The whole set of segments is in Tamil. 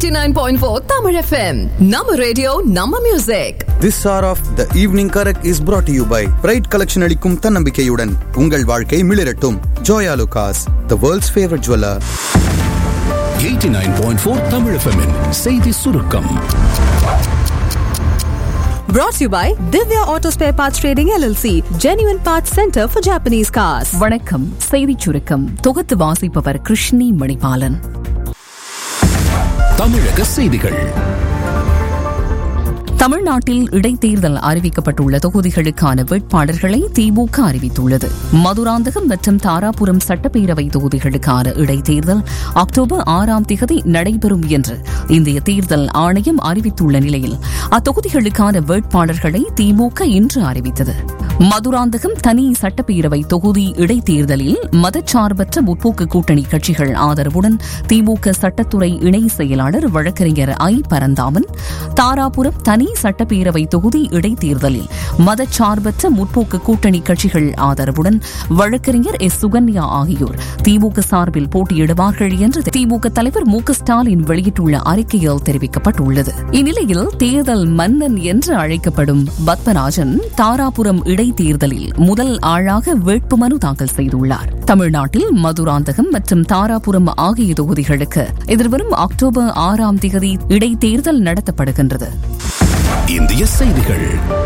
89.4 Tamil FM. நம்ம ரேடியோ நம்ம music this hour of the evening correct is brought to you by Pride collection அளிக்கும் தன்னம்பிக்கையுடன் உங்கள் வாழ்க்கை மிளிரட்டும் Joyalukkas the world's favourite jeweller 89.4 Tamil FM -இன் செய்தி சுருக்கம் Brought to you by Divya Auto Spare Parts Trading LLC, Genuine Parts Center for Japanese Cars. வணக்கம் செய்திச் சுருக்கம் தொகுத்து வாசிப்பவர் கிருஷ்ணி மணிபாலன் தமிழக செய்திகள் தமிழ்நாட்டில் இடைத்தேர்தல் அறிவிக்கப்பட்டுள்ள தொகுதிகளுக்கான வேட்பாளர்களை திமுக அறிவித்துள்ளது மதுராந்தகம் மற்றும் தாராபுரம் சட்டப்பேரவை தொகுதிகளுக்கான இடைத்தேர்தல் அக்டோபர் ஆறாம் திகதி நடைபெறும் என்று இந்திய தேர்தல் ஆணையம் அறிவித்துள்ள நிலையில் அத்தொகுதிகளுக்கான வேட்பாளர்களை திமுக இன்று அறிவித்தது மதுராந்தகம் தனி சட்டப்பேரவை தொகுதி இடைத்தேர்தலில் மதச்சார்பற்ற முற்போக்கு கூட்டணி கட்சிகள் ஆதரவுடன் திமுக சட்டத்துறை இணை செயலாளர் வழக்கறிஞர் ஐ பரந்தாமன் தாராபுரம் தனி சட்டப்பேரவை தொகுதி இடைத்தேர்தலில் மதச்சார்பற்ற முற்போக்கு கூட்டணி கட்சிகள் ஆதரவுடன் வழக்கறிஞர் எஸ் சுகன்யா ஆகியோர் திமுக சார்பில் போட்டியிடுவார்கள் என்று திமுக தலைவர் மு க ஸ்டாலின் வெளியிட்டுள்ள அறிக்கையில் தெரிவிக்கப்பட்டுள்ளது இந்நிலையில் தேர்தல் மன்னன் என்று அழைக்கப்படும் பத்மராஜன் தாராபுரம் இடைத்தேர்தலில் முதல் ஆளாக வேட்புமனு தாக்கல் செய்துள்ளார் தமிழ்நாட்டில் மதுராந்தகம் மற்றும் தாராபுரம் ஆகிய தொகுதிகளுக்கு எதிர்வரும் அக்டோபர் ஆறாம் தேதி இடைத்தேர்தல் நடத்தப்படுகின்றது இந்திய செய்திகள்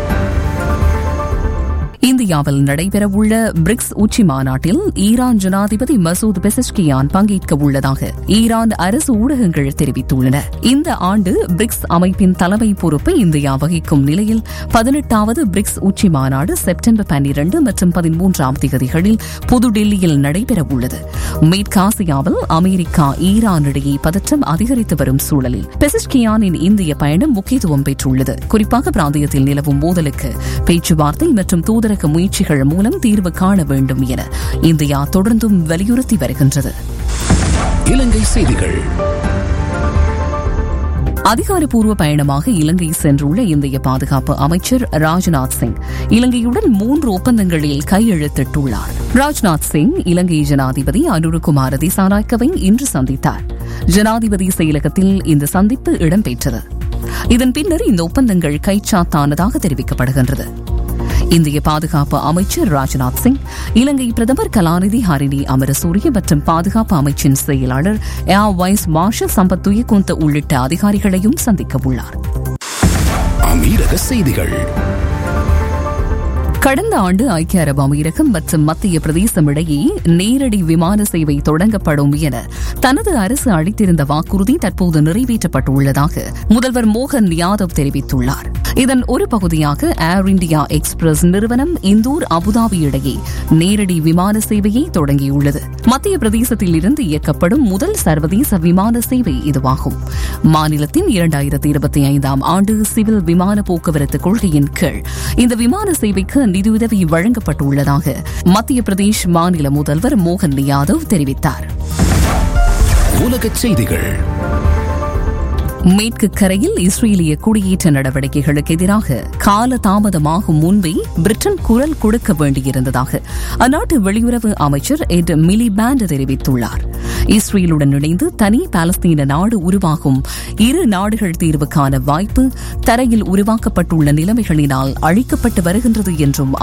இந்தியாவில் நடைபெறவுள்ள பிரிக்ஸ் உச்சி மாநாட்டில் ஈரான் ஜனாதிபதி மசூத் பெசஷ்கியான் பங்கேற்க உள்ளதாக ஈரான் அரசு ஊடகங்கள் தெரிவித்துள்ளன இந்த ஆண்டு பிரிக்ஸ் அமைப்பின் தலைமை பொறுப்பை இந்தியா வகிக்கும் நிலையில் பதினெட்டாவது பிரிக்ஸ் உச்சி மாநாடு செப்டம்பர் பன்னிரண்டு மற்றும் பதிமூன்றாம் தேதிகளில் புதுடெல்லியில் நடைபெறவுள்ளது மேற்காசியாவில் அமெரிக்கா ஈரான் இடையே பதற்றம் அதிகரித்து வரும் சூழலில் பெசஷ்கியானின் இந்திய பயணம் முக்கியத்துவம் பெற்றுள்ளது குறிப்பாக பிராந்தியத்தில் நிலவும் மோதலுக்கு பேச்சுவார்த்தை மற்றும் தூதரக முயற்சிகள் மூலம் தீர்வு காண வேண்டும் என இந்தியா தொடர்ந்தும் வலியுறுத்தி வருகின்றது இலங்கை செய்திகள் அதிகாரப்பூர்வ பயணமாக இலங்கை சென்றுள்ள இந்திய பாதுகாப்பு அமைச்சர் ராஜ்நாத் சிங் இலங்கையுடன் மூன்று ஒப்பந்தங்களில் கையெழுத்திட்டுள்ளார் ராஜ்நாத் சிங் இலங்கை ஜனாதிபதி அனுருகுமார திசாநாயக்கவை இன்று சந்தித்தார் ஜனாதிபதி செயலகத்தில் இந்த சந்திப்பு இடம்பெற்றது இதன் பின்னர் இந்த ஒப்பந்தங்கள் கைச்சாத்தானதாக தெரிவிக்கப்படுகின்றது இந்திய பாதுகாப்பு அமைச்சர் ராஜ்நாத் சிங் இலங்கை பிரதமர் கலாநிதி ஹரிணி அமரசூரிய மற்றும் பாதுகாப்பு அமைச்சின் செயலாளர் air vice marshal Sampath Thuyacontha உள்ளிட்ட அதிகாரிகளையும் சந்திக்க உள்ளார் அமீரக செய்திகள் கடந்த ஆண்டு ஐக்கிய அரபு அமீரகம் மற்றும் மத்திய பிரதேசம் இடையே நேரடி விமான சேவை தொடங்கப்படும் என தனது அரசு அளித்திருந்த வாக்குறுதி தற்போது நிறைவேற்றப்பட்டுள்ளதாக முதல்வர் மோகன் யாதவ் தெரிவித்துள்ளார் இதன் ஒரு பகுதியாக ஏர் இண்டியா எக்ஸ்பிரஸ் நிறுவனம் இந்தூர் அபுதாபி இடையே நேரடி விமான சேவையை தொடங்கியுள்ளது மத்திய பிரதேசத்தில் இருந்து இயக்கப்படும் முதல் சர்வதேச விமான சேவை இதுவாகும் மாநிலத்தின் இரண்டாயிரத்தி இருபத்தி ஐந்தாம் ஆண்டு சிவில் விமான போக்குவரத்து கொள்கையின் கீழ் இந்த விமான சேவைக்கு நிதியுதவி வழங்கப்பட்டுள்ளதாக மத்திய பிரதேஷ் மாநில முதல்வர் மோகன் யாதவ் தெரிவித்தார் உலகச் செய்திகள் மேற்கு கரையில் இஸ்ரேலிய குடியேற்ற நடவடிக்கைகளுக்கு எதிராக கால தாமதமாகும் முன்பே பிரிட்டன் குரல் கொடுக்க வேண்டியிருந்ததாக அந்நாட்டு வெளியுறவு அமைச்சர் எட் மிலிபேண்ட் தெரிவித்துள்ளார் இஸ்ரேலுடன் இணைந்து தனி பாலஸ்தீன நாடு உருவாகும் இரு நாடுகள் தீர்வுக்கான வாய்ப்பு தரையில் உருவாக்கப்பட்டுள்ள நிலைமைகளினால் அழிக்கப்பட்டு வருகின்றது என்றும்